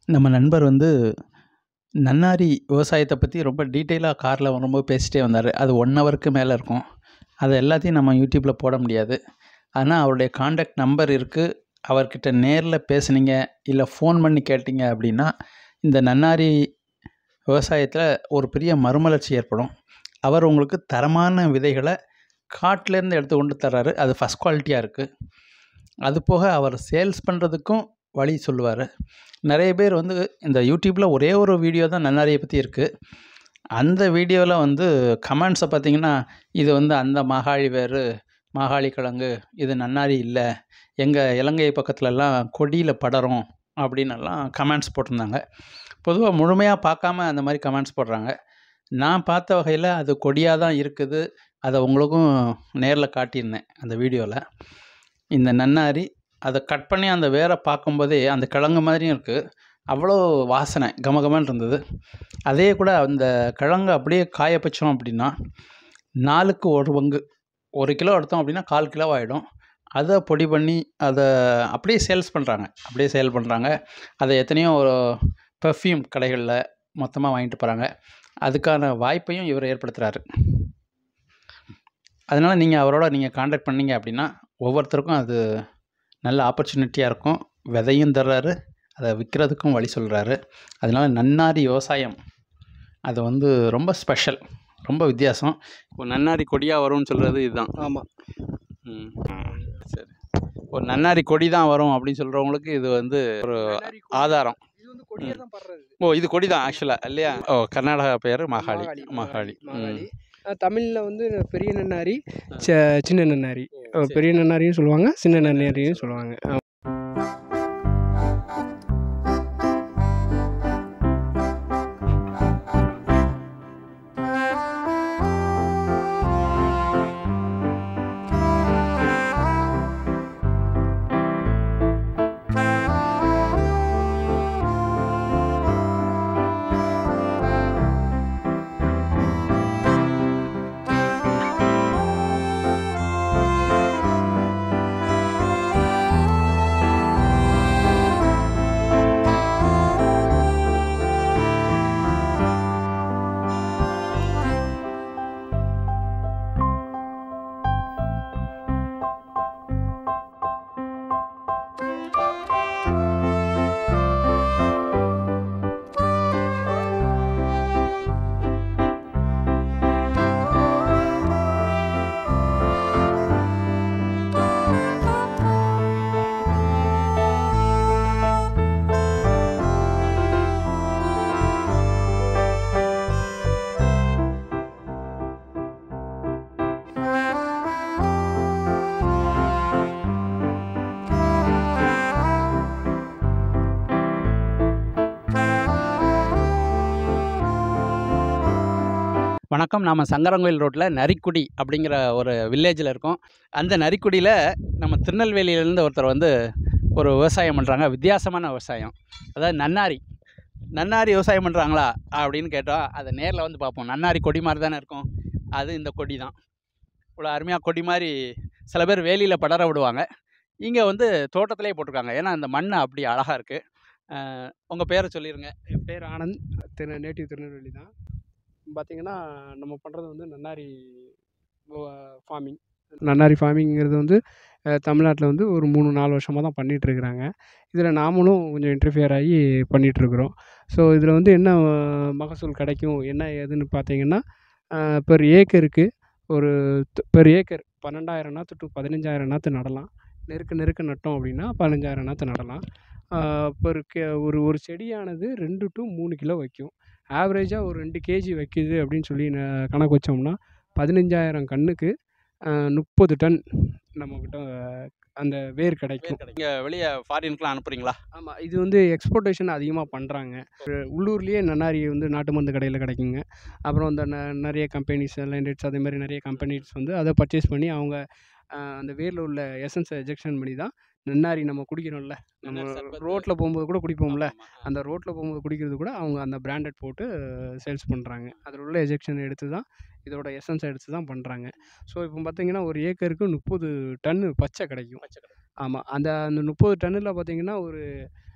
நம்ம நண்பர் வந்து நன்னாரி விவசாயத்த பத்தி ரொம்ப டீட்டெயிலா கார்ல வரும்போது பேசிட்டே வந்தாரு. அது 1 ஹவருக்கு மேல இருக்கும். அத எல்லாத்தையும் நம்ம YouTubeல போட முடியாது. ஆனா, அவருடைய கான்டாக்ட் நம்பர் இருக்கு. அவர்கிட்ட நேர்ல பேசுனீங்க, இல்ல ஃபோன் பண்ணி கேட்டீங்க அப்படின்னா, இந்த நன்னாரி விவசாயத்தில ஒரு பெரிய மறுமலர்ச்சி ஏற்படும். அவர் உங்களுக்கு தரமான விதைகள காட்டுலேருந்து எடுத்து கொண்டு தர்றாரு. அது ஃபர்ஸ்ட் குவாலிட்டியா இருக்கு. அதுபோக அவர் சேல்ஸ் பண்றதுக்கும் வழி சொல்லுவாரு. நெறைய பேர் வந்து இந்த YouTubeல ஒரே ஒரு வீடியோ தான் நன்னாரிய பத்தி இருக்கு. அந்த வீடியோல வந்து கமெண்ட்ஸ பார்த்தீங்கன்னா, இது வந்து அந்த மாகாளி வேரு, மாகாளி கிழங்கு, இது நன்னாரி இல்ல. எங்க இலங்கை பக்கத்துலலாம் கொடியில படரும் அப்படின்னெல்லாம் கமெண்ட்ஸ் போட்டிருந்தாங்க. பொதுவா முழுமையா பார்க்காம அந்த மாரி கமெண்ட்ஸ் போடுறாங்க. நான் பார்த்த வகையில அது கொடியா தான் இருக்குது. அத உங்களுக்கும் நேர்ல காட்டியிருந்தேன் அந்த வீடியோல. இந்த நன்னாரி அத கட் பண்ணி அந்த வேர பார்க்கும்போதே அந்த கிழங்கு மாதிரியும் இருக்கு. அவ்வளோ வாசனை கமகமன்னு இருந்தது. அதே கூட அந்த கிழங்க அப்படியே காய வச்சோம் அப்படின்னா, 4க்கு 1 பங்கு. 1 கிலோ எடுத்தோம் அப்படின்னா 1/4 கிலோ ஆயிடும். அத பொடி பண்ணி அத அப்படியே சேல்ஸ் பண்றாங்க. அப்படியே சேல் பண்றாங்க. அத எத்தனையோ பெர்ஃப்யூம் கடைகள்ல மொத்தமா வாங்கிட்டு போறாங்க. அதுக்கான வாய்ப்பையும் இவர் ஏற்படுத்துறாரு. அதனால நீங்க அவரோட நீங்க கான்டாக்ட் பண்ணீங்க அப்படின்னா, ஒவ்வொருத்தருக்கும் அது நல்ல ஆப்பர்ச்சுனிட்டியா இருக்கும். விதையும் தர்றாரு. அத விக்கிறதுக்கும் வழி சொல்றாரு. அதனால நன்னாரி விவசாயம் அது வந்து ரொம்ப ஸ்பெஷல். ரொம்ப வித்தியாசம். இப்போ நன்னாரி கொடியா வரும்னு சொல்றது இதுதான். ஆமா. ம். சரி. ஒரு நன்னாரி கொடி தான் வரும் அப்படின்னு சொல்றவங்களுக்கு இது வந்து ஒரு நன்னாரி கொடி. ஆதாரம். இது வந்து கொடியா ம். தான் படுறது. ஓ! இது கொடி தான் ஆக்சுவலா இல்லையா? ஓ! கர்நாடகா பேரு மாகாளி. மாகாளி. மாகாளி. மாகாளி. ம். அ தமிழ்ல வந்து பெரிய நன்னாரி, ஆ. ச சின்ன நன்னாரி. ஓ! அ சரி. பெரிய நன்னாரியும் சொல்லுவாங்க. சின்ன நன்னாரியும் சொல்லுவாங்க. ஆ. வணக்கம். நாம சங்கரன்கோயில் ரோட்ல நரிக்குடி அப்படிங்கிற ஒரு வில்லேஜ்ல இருக்கோம். அந்த நரிக்குடியில நம்ம திருநெல்வேலியிலேருந்து ஒருத்தர் வந்து ஒரு விவசாயம் பண்றாங்க. வித்தியாசமான விவசாயம். அதாவது நன்னாரி. நன்னாரி விவசாயம் பண்றாங்களா? அப்படின்னு கேட்டா, அத நேர்ல வந்து பார்ப்போம். நன்னாரி கொடி மாரி தானே இருக்கும். அது இந்த கொடி தான். இவ்வளோ அருமையா கொடி மாரி சில பேர் வேலியில படர விடுவாங்க. இங்க வந்து தோட்டத்திலேயே போட்டுருக்காங்க. ஏன்னா, அந்த மண்ணு அப்படி அழகா இருக்கு. அ உங்க பேர சொல்லிருங்க. என் பேர் ஆனந்த். திரு நேட்டிவ் திருநெல்வேலி தான். பார்த்தீங்கன்னா, நம்ம பண்றது வந்து நன்னாரி வ ஃபார்மிங். நன்னாரி ஃபார்மிங்கிறது வந்து அ தமிழ்நாட்ல வந்து ஒரு 3, 4 வருஷமா தான் பண்ணிட்டு இருக்கிறாங்க. இதில நாமளும் கொஞ்சம் இன்டர்ஃபியர் ஆகி பண்ணிட்டுருக்குறோம். ஸோ, இதில வந்து என்ன மகசூல் கிடைக்கும், என்ன ஏதுன்னு பார்த்தீங்கன்னா, அ பெர் ஏக்கருக்கு ஒரு த் பெர் ஏக்கர் 12,000 நாத்து டூ 15,000 நாத்து நடலாம். நெருக்க நெருக்க நட்டோம் அப்படின்னா 15,000 நாத்து நடலாம். ஆ பெர் கே ஒரு ஒரு செடியானது 2 டூ 3 கிலோ வைக்கும். ஆவரேஜா ஒரு 2 கேஜி வைக்குது அப்படின்னு சொல்லி ந கணக்கு வச்சோம்னா, 15,000 கன்னுக்கு அ 30 டன் நம்மகிட்ட அந்த வேர் கிடைக்கும். நீங்க வெளிய ஃபாரின்க்குலாம் அனுப்புறீங்களா? ஆமா. இது வந்து எக்ஸ்போர்டேஷன் அதிகமா பண்றாங்க. ஒரு உள்ளூர்லயே நன்னாரி வந்து நாட்டு மருந்து கடையில கிடைக்குங்க. அப்புறம் இந்த ந நெறைய கம்பெனிஸ் லைண்டெட்ஸ் அதே மாரி நெறைய கம்பெனிஸ் வந்து அத பர்ச்சேஸ் பண்ணி அவங்க அ அந்த வேர்ல உள்ள எசன்ஸ எஜெக்ஷன் பண்ணி தான் நன்னாரி நம்ம குடிக்கிறோம்ல. நம்ம நன்னாரி சர்பத்து. ரோட்ல போம்போது கூட குடிப்போம்ல. ஆமாமா. ஆ. அந்த ரோட்ல போம்போது குடிக்கிறது கூட அவங்க அந்த பிராண்டட் போட்டு சேல்ஸ் பண்றாங்க. அதில உள்ள எஜெக்ஷன் எடுத்து தான் இதோட எசன்ஸ எடுத்து தான் பண்றாங்க. ஸோ, இப்போ பார்த்தீங்கன்னா, ஒரு ஏக்கருக்கு 30 டன்னு பச்சை கிடைக்கும். பச்சை கலர். ஆமா. அந்த அந்த 30 டன்னுல பார்த்தீங்கன்னா, ஒரு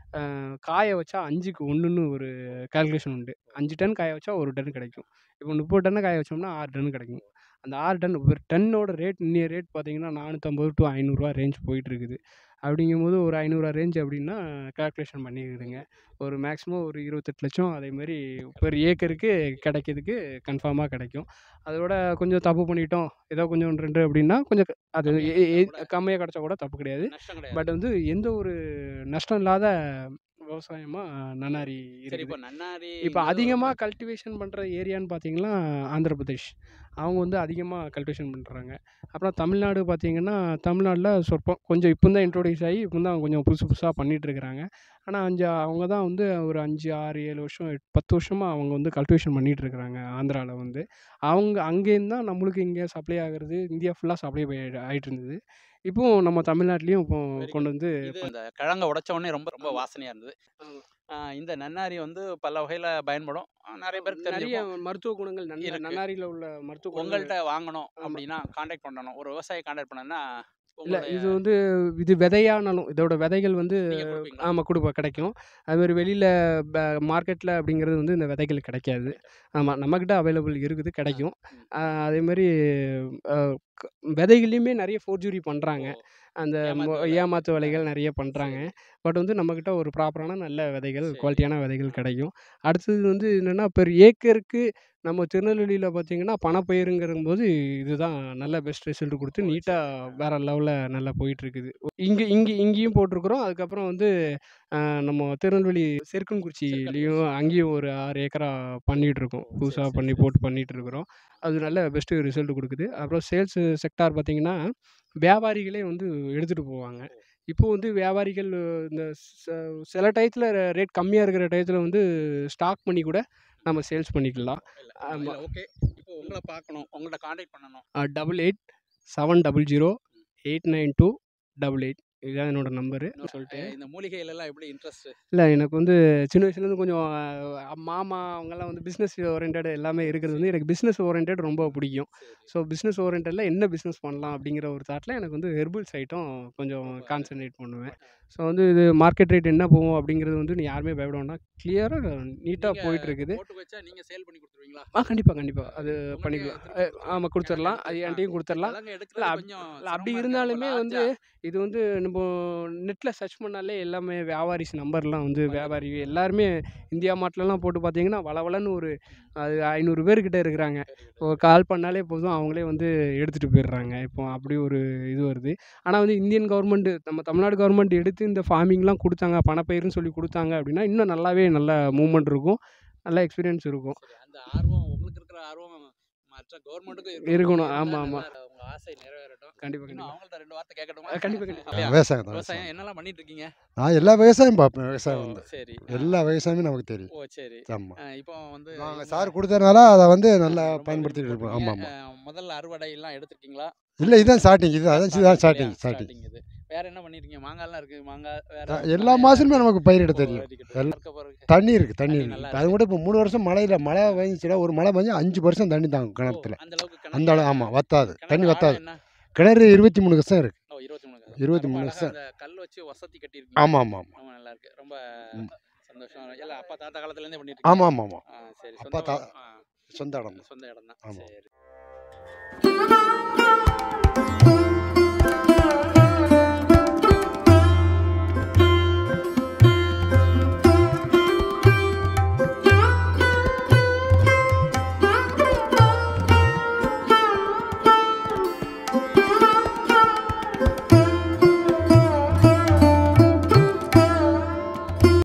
அ காய வச்சா 5க்கு 1ன்னு ஒரு கால்குலேஷன் உண்டு. 5 டன் காய வச்சா 1 டன் கிடைக்கும். இப்போ 30 டன்ன காய வச்சோம்னா 6 டன் கிடைக்கும். அந்த 6 டன் ஒரு டன்னோட ரேட் இன்னைய ரேட் பார்த்தீங்கன்னா, ரூ. 450 டூ ரூ. 500 ரேஞ்ச் போயிட்டுருக்குது. அப்படிங்கும்போது ஒரு ரூ. 500 ரேஞ்ச் அப்படின்னா கால்குலேஷன் பண்ணிக்கிடுங்க. ஒரு மேக்ஸிமம் ஒரு 28,00,000 அதேமாரி பெர் ஏக்கருக்கு கிடைக்கிறதுக்கு கன்ஃபார்மா கிடைக்கும். அதோட கொஞ்சம் தப்பு பண்ணிட்டோம். ஏதோ கொஞ்சம் 1, 2 அப்படின்னா கொஞ்சம் க அது கம்மியா எ எ கிடைச்சா கூட கம்மியா கிடைச்சா கூட தப்பு கிடையாது. நஷ்டம் கிடையாது. பட் வந்து எந்த ஒரு நஷ்டம் இல்லாத விவசாயமா நன்னாரி சரி இருக்குது. இப்போ நன்னாரி இப்போ வந்து அதிகமா ரொம்ப கல்டிவேஷன் பண்ற ஏரியான்னு பார்த்தீங்கன்னா, ஆந்திர பிரதேஷ். அவங்க வந்து அதிகமா கல்டிவேஷன் பண்றாங்க. அப்புறம் தமிழ்நாடு பார்த்தீங்கன்னா, தமிழ்நாடுல சொற்பம் கொஞ்சம் இப்போ தான் இன்ட்ரோடியூஸ் ஆகி இப்போ தான் கொஞ்சம் புதுசு புதுசா பண்ணிட்டுருக்குறாங்க. ஆனா, 5 அவங்க தான் வந்து ஒரு 5, 6, 7 வருஷம் 10 வருஷமா அவங்க வந்து கல்டிவேஷன் பண்ணிட்டுருக்குறாங்க ஆந்திரால வந்து. அவங்க அங்கேருந்து தான் நம்மளுக்கு இங்க சப்ளை ஆகுறது இந்தியா ஃபுல்லா சப்ளை ப ஆயிட்டுருந்தது. இப்பவும் நம்ம தமிழ்நாட்டிலயும் இப்போ வெரி கொண்டு குட். வந்து இது அந்த கிழங்க உடைச்ச உடனே ரொம்ப ரொம்ப ஆமா. வாசனையா இருந்தது. ஆமா. ஆ இந்த நன்னாரி வந்து பல வகையில பயன்படும். அ நெறைய பேருக்கு நெறைய தெரிஞ்சிருக்கும். மருத்துவ குணங்கள் நன்ன இருக்கு. நன்னாரியில உள்ள மருத்துவ குணங்கள் உங்கள்ட்ட வாங்கணும் ஆமா. அப்படின்னா கான்டாக்ட் பண்ணணும். ஒரு விவசாயி கான்டாக்ட் பண்ணணும்னா இல்ல உங்களுடைய இது வந்து இது விதையானாலும் இதோட விதைகள் வந்து நீங்க குடுப்பீங்களா? ஆமா குடுப்போம் கிடைக்கும். அதுமாரி வெளியில ப மார்க்கெட்ல அப்படிங்கிறது வந்து இந்த விதைகள் கிடைக்காது. கிடைக்காது. ஆமா நம்மகிட்ட அவைலபிள் இருக்குது ஆ. கிடைக்கும். ம். அ அதேமாரி அ க விதைகள்லயுமே நெறைய ஃபோர்ஜரி ஓ! பண்றாங்க. அந்த மொ ஏமாத்து வேலை. ஏமாத்து ஆ. வேலைகள் நெறைய பண்றாங்க. சரி. பட் வந்து நம்மகிட்ட ஒரு ப்ராப்பரான நல்ல விதைகள், சரி. குவாலிட்டியான விதைகள் ஆ. கிடைக்கும். அடுத்தது வந்து என்னன்னா, பெர் ஏக்கருக்கு நம்ம திருநெல்வேலியில பார்த்தீங்கன்னா, பணப்பயிருங்கிறம்போது இதுதான் நல்ல பெஸ்ட் ரிசல்ட் குடுத்து ஓ! நீட்டா சரி. ஆ. வேற லெவல்ல நல்லா போயிட்டுருக்குது. இங்க இங்க இங்கேயும் போட்டிருக்கிறோம். அதுக்கப்புறம் வந்து அ நம்ம திருநெல்வேலி செருக்கன்குறிச்சியிலயும் செருக்கன்குறிச்சி. அங்கேயும் ஒரு 6 ஏக்கரா பண்ணிட்டுருக்கோம். ஓ! புதுசா சரி, சரி, பண்ணி சரி. போட்டு பண்ணிட்டுருக்குறோம். அது நல்ல பெஸ்ட் ரிசல்ட் குடுக்குது. அப்புறம் சேல்ஸ் செக்டார் பார்த்தீங்கன்னா, வியாபாரிகளே வந்து எடுத்துட்டு போவாங்க. ஓ! இப்போ வந்து வியாபாரிகள் இந்த ச சில டயத்துல ரேட் கம்மியா இருக்கிற டயத்துல வந்து ஸ்டாக் பண்ணி கூட நம்ம சேல்ஸ் பண்ணிக்கலாம். இல்ல. ஆமா. இல்ல ஓகே. இப்போ உங்கள பார்க்கணும். உங்கள்ட்ட கான்டாக்ட் பண்ணணும். அ 88 700 ம். 892 88 இதுதான் என்னோட நம்பரு இன்னொரு சொல்லிட்டு. அ இந்த மூலிகையிலலாம் எப்படி இன்ட்ரெஸ்ட்? இல்ல எனக்கு வந்து சின்ன வயசுலேருந்து கொஞ்சம் அ மாமா அவங்கலாம் வந்து பிசினஸ் ஓரியன்டட் எல்லாமே இருக்கிறது வந்து சரி. எனக்கு பிசினஸ் ஓரியன்டட் ரொம்ப பிடிக்கும். சரி. ஸோ பிசினஸ் ஓரியன்டட்ல என்ன பிசினஸ் பண்ணலாம் அப்படிங்கிற ஒரு தாட்ல எனக்கு வந்து ஹெர்பல்ஸ் ஐட்டம் கொஞ்சம் ரொம்ப கான்சன்ட்ரேட் பண்ணுவேன். ஆ. ஸோ வந்து இது மார்க்கெட் ரேட் என்ன போகும் அப்படிங்கிறது வந்து நீ யாருமே பயப்பட வேண்டாம். கிளியரா நீட்டா நீங்க போயிட்டுருக்குது. போட்டு வச்சா நீங்க சேல் பண்ணி குடுத்துருவீங்களா? ஆ கண்டிப்பா, கண்டிப்பா. அது உங்கள்ட்டயே பண்ணிக்கலாம். திருப்பி அ குடுத்துருவாங்க. ஆமா குடுத்துரலாம். கிழங்கு அது எடுத்து ஆ. என்ட்டயும் குடுத்துரலாம். கிழங்கு இல்ல எடுக்கிறது அப் கொஞ்சம் இல்ல அப்படி சிரமமா இருக்கு. ரொம்ப இருந்தாலுமே வந்து லார்ஜா இது வந்து நம்போ நெட்ல சர்ச் பண்ணாலே எல்லாமே வியாபாரிஸ் நம்பர்லாம் வந்து வந்துரும். வியாபாரி எல்லாருமே இந்தியா மார்ட்லலாம் போட்டு பார்த்தீங்கன்னா, வளவளன்னு ஒரு அது 500 பேர் கிட்ட இருக்கிறாங்க. Very good. ஒரு கால் பண்ணாலே போதும் அவங்களே வந்து எடுத்துட்டு போயிடுறாங்க. இப்போ அப்படி ஒரு இது வருது. ஆனா வந்து இந்தியன் கவர்மெண்ட் நம்ம தமிழ்நாடு கவர்மெண்ட் எடுத்து இந்த ஃபார்மிங்லாம் குடுத்தாங்க. பணப்பயிர்ன்னு சொல்லி குடுத்தாங்க அப்படின்னா, இன்னும் நல்லாவே நல்ல மூவ்மெண்ட் இருக்கும். நல்ல எக்ஸ்பீரியன்ஸ் இருக்கும். சரி. அந்த ஆர்வம் உங்களுக்கு இருக்கிற ஆர்வம் மற்ற கவர்மெண்ட்டுக்கும் இருக்கணும். இருக்கணும். இருந்தா ஆமா, ஆமா. நல்லா உங்க ஆசை நிறைவேறட்டும். கண்டிப்பா, இன்னும் கண்டிப்பா. அவங்கள்ட்ட 2 வார்த்தை கேட்கட்டுமா? அ கண்டிப்பா, கண்டிப்பா. அப்படியா? விவசாயம் தான் விவசாயம் விவசாயம். என்னலாம் பண்ணிட்டு இருக்கீங்க? நான் எல்லா விவசாயம் பார்ப்பேன் ஓ! விவசாயம் வந்து. சரி. ஆ. எல்லா விவசாயமும் நமக்கு தெரியும். ஓ! சரி. ஆமா. அ இப்போ வந்து நாங்க இவங்க சார் குடுத்ததுனால அத வந்து ஆ நல்லா ரொம்ப விரும்பி பயன்படுத்திட்டு இருப்போம். போட்டிருக்கீங்க. ஆமா, ஆமா. அ முதல்ல அறுவடைலாம் எடுத்துருக்கீங்களா? இல்ல இதுதான் ஸ்டார்ட்டிங். இது இதான் அதான் ஸ்டார்டிங் இதுதான் இல்லையா? Starting starting. ஸ்டார்டிங் இது. வேற என்ன பண்ணியிருக்கீங்க? மாங்காய்லாம் இருக்கு. மாங்காய் வேற த எல்லா நிறைய மாசமுமே நமக்கு பயிரிட ஓ! தெரியும். Very good. எல் இருக்க பிறகு தண்ணி இருக்கு தண்ணி தண்ணி இருக்கு. நல்லா அது இருக்கு. கூட இப்போ 3 வருஷம் மழையில மழை பெஞ்சுச்சுன்னா ஒரு மழை பெஞ்சா 5% தண்ணி தாங்கும் ஓ! கிணத்துல. அந்த அளவுக்கு அந்த கிணத்துல அளவு ஆமா வத்தாது. கிணறு தண்ணி ஆழம் வத்தாது. என்ன? கிணறு 23 கசம் இருக்கு. ஓ! 23 ரொம்ப 23 அழகா கசம். அந்த கல் வச்சு வசதி கட்டியிருக்கீங்க. ஆமா, ஆமா, ஆமா. ரொம்ப நல்லா இருக்கு. ரொம்ப ம். சந்தோஷம். எல்லாம் அப்பா தாத்தா காலத்துலேருந்தே பண்ணிட்டு இருக்கீங்க. ஆமா, ஆமா, ஆமா. ஆ சரி. அப்பா சொந்த தா ஆ சொந்த இடம் தான். சொந்த இடம் தான். ஆமா. சரி.